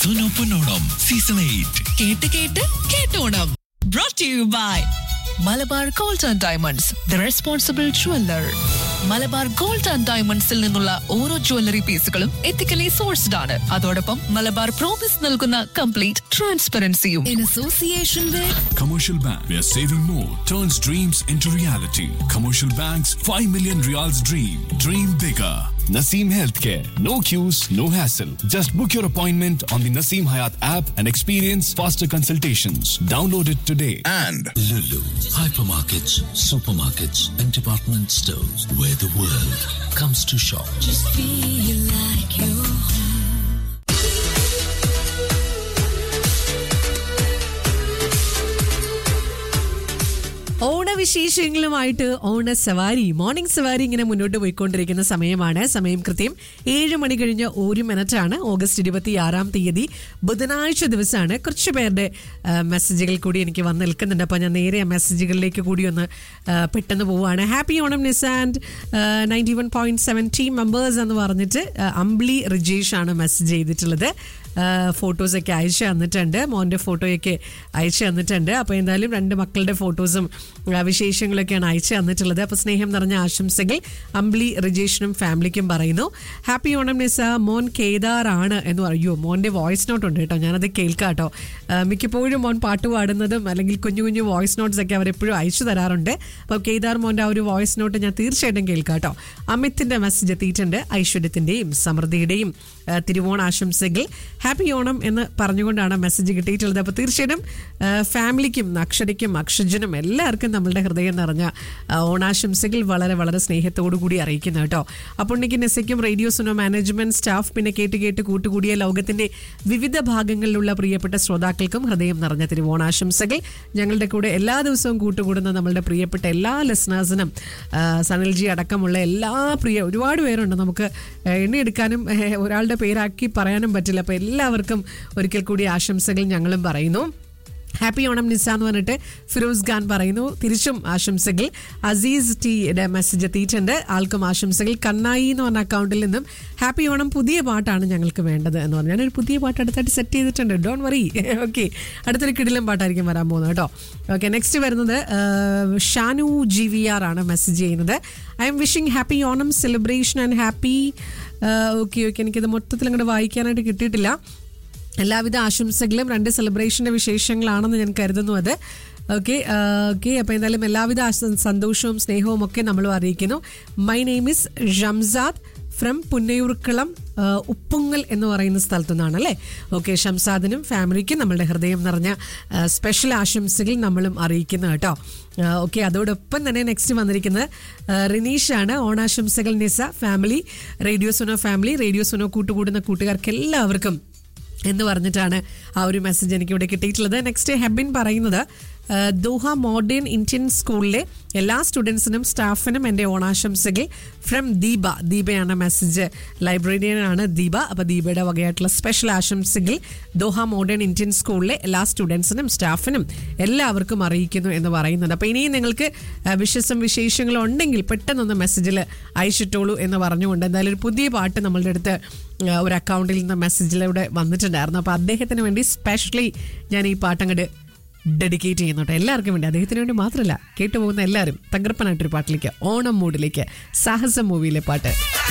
സുനോ പൊന്നോണം season eight കേട്ട് കേട്ട് കേട്ടോണം brought to you by Malabar gold and diamonds the responsible jeweller Malabar gold and ഡയമണ്ട്സിൽ നിന്നുള്ള ഓരോ ജ്വല്ലറി പീസുകളും എത്തിക്കലി സോഴ്സ്ഡ് ആണ് അതോടൊപ്പം മലബാർ പ്രോമിസ് നൽകുന്ന കംപ്ലീറ്റ് ട്രാൻസ്പെറൻസിയും in association with Commercial Bank, where saving more turns dreams into reality. Commercial Bank's 5 million reals dream. Dream bigger. Naseem Healthcare. No queues, no hassle. Just book your appointment on the Naseem Hayat app and experience faster consultations. Download it today. and Lulu hypermarkets, supermarkets, and department stores where the world comes to shop. ഓണവിശേഷങ്ങളുമായിട്ട് ഓണ സവാരി morning സവാരി ഇങ്ങനെ മുന്നോട്ട് പോയിക്കൊണ്ടിരിക്കുന്ന സമയമാണ് സമയം കൃത്യം ഏഴ് മണി കഴിഞ്ഞ് ഒരു മിനിറ്റ് ആണ് ഓഗസ്റ്റ് ഇരുപത്തി ആറാം തീയതി ബുധനാഴ്ച ദിവസമാണ് കുറച്ച് പേരുടെ ആ, മെസ്സേജുകൾ കൂടി എനിക്ക് വന്ന് നിൽക്കുന്നുണ്ട് അപ്പോൾ ഞാൻ നേരെ ആ മെസ്സേജുകളിലേക്ക് കൂടി ഒന്ന് ആ, പെട്ടെന്ന് പോവുകയാണ് ഹാപ്പി ഓണം നിസാൻഡ് ninety one point seven team members എന്ന് പറഞ്ഞിട്ട് ആ, അംബ്ലി റിജേഷ് ആണ് മെസ്സേജ് ചെയ്തിട്ടുള്ളത് ഫോട്ടോസൊക്കെ അയച്ചു തന്നിട്ടുണ്ട് മോൻ്റെ ഫോട്ടോയൊക്കെ അയച്ചു തന്നിട്ടുണ്ട് അപ്പോൾ എന്തായാലും രണ്ട് മക്കളുടെ ഫോട്ടോസും ആ, വിശേഷങ്ങളൊക്കെയാണ് അയച്ചു തന്നിട്ടുള്ളത് അപ്പോൾ സ്നേഹം നിറഞ്ഞ ആശംസകൾ അംബ്ലി റിജേഷനും ഫാമിലിക്കും പറയുന്നു ഹാപ്പി ഓണം നിസ മോൻ കേദാർ ആണ് എന്ന് പറയോ മോൻ്റെ വോയിസ് നോട്ട് ഉണ്ട് കേട്ടോ ഞാനത് കേൾക്കാം കേട്ടോ ആ, മിക്കപ്പോഴും മോൻ പാട്ട് പാടുന്നതും അല്ലെങ്കിൽ കുഞ്ഞു കുഞ്ഞു വോയിസ് നോട്ട്സ് ഒക്കെ അവരെപ്പോഴും അയച്ചു തരാറുണ്ട് അപ്പോൾ കേദാർ മോൻ്റെ ആ ഒരു വോയിസ് നോട്ട് ഞാൻ തീർച്ചയായിട്ടും കേൾക്കാം കേട്ടോ അമിത്തിൻ്റെ മെസ്സേജ് എത്തിയിട്ടുണ്ട് ഐശ്വര്യത്തിൻ്റെയും സമൃദ്ധിയുടെയും ആ, തിരുവോണ ആശംസകൾ ഹാപ്പി ഓണം എന്ന് പറഞ്ഞുകൊണ്ടാണ് മെസ്സേജ് കിട്ടിയിട്ടുള്ളത് അപ്പോൾ തീർച്ചയായിട്ടും ആ, ഫാമിലിക്കും അക്ഷരയ്ക്കും അക്ഷജനും എല്ലാവർക്കും നമ്മളുടെ ഹൃദയം നിറഞ്ഞ ആ, ഓണാശംസകൾ വളരെ വളരെ സ്നേഹത്തോടു കൂടി അറിയിക്കുന്നു കേട്ടോ അപ്പോൾ ഉണ്ണിക്ക് നെസയ്ക്കും റേഡിയോ സുനോ മാനേജ്മെന്റ് സ്റ്റാഫ് പിന്നെ കേട്ട് കേട്ട് കൂട്ടുകൂടിയ ലോകത്തിന്റെ വിവിധ ഭാഗങ്ങളിലുള്ള പ്രിയപ്പെട്ട ശ്രോതാക്കൾക്കും ഹൃദയം നിറഞ്ഞ തിരുവോണാശംസകൾ ഞങ്ങളുടെ കൂടെ എല്ലാ ദിവസവും കൂട്ടുകൂടുന്ന നമ്മളുടെ പ്രിയപ്പെട്ട എല്ലാ ലിസണേഴ്സിനും സനൽജി അടക്കമുള്ള എല്ലാ പ്രിയ ഒരുപാട് പേരുണ്ട് നമുക്ക് ആ, എണ്ണിയെടുക്കാനും ഏ, ഒരാളുടെ പേരാക്കി പറയാനും പറ്റില്ല അപ്പോൾ എല്ലാവർക്കും ഒരിക്കൽ കൂടി ആശംസകൾ ഞങ്ങളും പറയുന്നു ഹാപ്പി ഓണം നിസ എന്ന് പറഞ്ഞിട്ട് ഫിറോസ് ഖാൻ പറയുന്നു തിരിച്ചും ആശംസകൾ അസീസ് ടിയുടെ മെസ്സേജ് എത്തിയിട്ടുണ്ട് ആൾക്കും ആശംസകൾ കണ്ണായി എന്ന് പറഞ്ഞ അക്കൗണ്ടിൽ നിന്നും ഹാപ്പി ഓണം പുതിയ പാട്ടാണ് ഞങ്ങൾക്ക് വേണ്ടത് എന്ന് പറഞ്ഞു ഞാനൊരു പുതിയ പാട്ട് അടുത്തായിട്ട് സെറ്റ് ചെയ്തിട്ടുണ്ട് ഡോൺ വറി ഓക്കെ അടുത്തൊരു കിടിലം പാട്ടായിരിക്കും വരാൻ പോകുന്നത് കേട്ടോ ഓക്കെ നെക്സ്റ്റ് വരുന്നത് ആ, ഷാനു ജി വി ആർ ആണ് മെസ്സേജ് ചെയ്യുന്നത് I'm wishing happy Onam celebration and happy okay okay എനിക്കിത് മൊത്തത്തിൽ അങ്ങോട്ട് വായിക്കാനായിട്ട് കിട്ടിയിട്ടില്ല എല്ലാവിധ ആശംസകളും രണ്ട് സെലിബ്രേഷൻ്റെ വിശേഷങ്ങളാണെന്ന് ഞാൻ കരുതുന്നു അത് ഓക്കെ ഓക്കെ അപ്പോൾ എന്തായാലും എല്ലാവിധ ആശ- സന്തോഷവും സ്നേഹവും ഒക്കെ നമ്മൾ അറിയിക്കുന്നു my name is Shamsad from Punnayurkulam ആ, ഉപ്പുങ്ങൽ എന്ന് പറയുന്ന സ്ഥലത്തു നിന്നാണ് അല്ലേ ഓക്കെ ഷംസാദിനും ഫാമിലിക്കും നമ്മളുടെ ഹൃദയം നിറഞ്ഞ ആ, സ്പെഷ്യൽ ആശംസകൾ നമ്മളും അറിയിക്കുന്നു കേട്ടോ ഓക്കെ അതോടൊപ്പം തന്നെ നെക്സ്റ്റ് വന്നിരിക്കുന്നത് ആ, റിനീഷാണ് ഓണാശംസകൾ Nisa family radio Suno family radio Suno കൂട്ടുകൂടുന്ന കൂട്ടുകാർക്ക് എല്ലാവർക്കും എന്ന് പറഞ്ഞിട്ടാണ് ആ ഒരു മെസ്സേജ് എനിക്ക് ഇവിടെ കിട്ടിയിട്ടുള്ളത് നെക്സ്റ്റ് ഹെബിൻ പറയുന്നത് ആ, ദോഹ മോഡേൺ ഇന്ത്യൻ സ്കൂളിലെ എല്ലാ സ്റ്റുഡൻസിനും സ്റ്റാഫിനും എൻ്റെ ഓണാശംസകൾ ഫ്രം ദീപ ദീപയാണ് മെസ്സേജ് ലൈബ്രറിയനാണ് ദീപ അപ്പോൾ ദീപയുടെ വകയായിട്ടുള്ള സ്പെഷ്യൽ ആശംസകൾ ദോഹ മോഡേൺ ഇന്ത്യൻ സ്കൂളിലെ എല്ലാ സ്റ്റുഡൻസിനും സ്റ്റാഫിനും എല്ലാവർക്കും അറിയിക്കുന്നു എന്ന് പറയുന്നുണ്ട് അപ്പോൾ ഇനിയും നിങ്ങൾക്ക് ആ, വിശ്വസം വിശേഷങ്ങളും ഉണ്ടെങ്കിൽ പെട്ടെന്നൊന്ന് മെസ്സേജിൽ അയച്ചിട്ടോളൂ എന്ന് പറഞ്ഞുകൊണ്ട് എന്തായാലും ഒരു പുതിയ പാട്ട് നമ്മളുടെ അടുത്ത് ആ, ഒരു അക്കൗണ്ടിൽ നിന്ന് മെസ്സേജിലൂടെ വന്നിട്ടുണ്ടായിരുന്നു അപ്പോൾ അദ്ദേഹത്തിന് വേണ്ടി സ്പെഷ്യലി ഞാൻ ഈ പാട്ടങ്ങട് ഡെഡിക്കേറ്റ് ചെയ്യുന്നുണ്ട് എല്ലാവർക്കും വേണ്ടി അദ്ദേഹത്തിന് വേണ്ടി മാത്രമല്ല കേട്ടുപോകുന്ന എല്ലാവരും തകർപ്പനായിട്ടൊരു പാട്ടിലേക്ക് ഓണം മൂഡിലേക്ക് സാഹസം മൂവിയിലെ പാട്ട്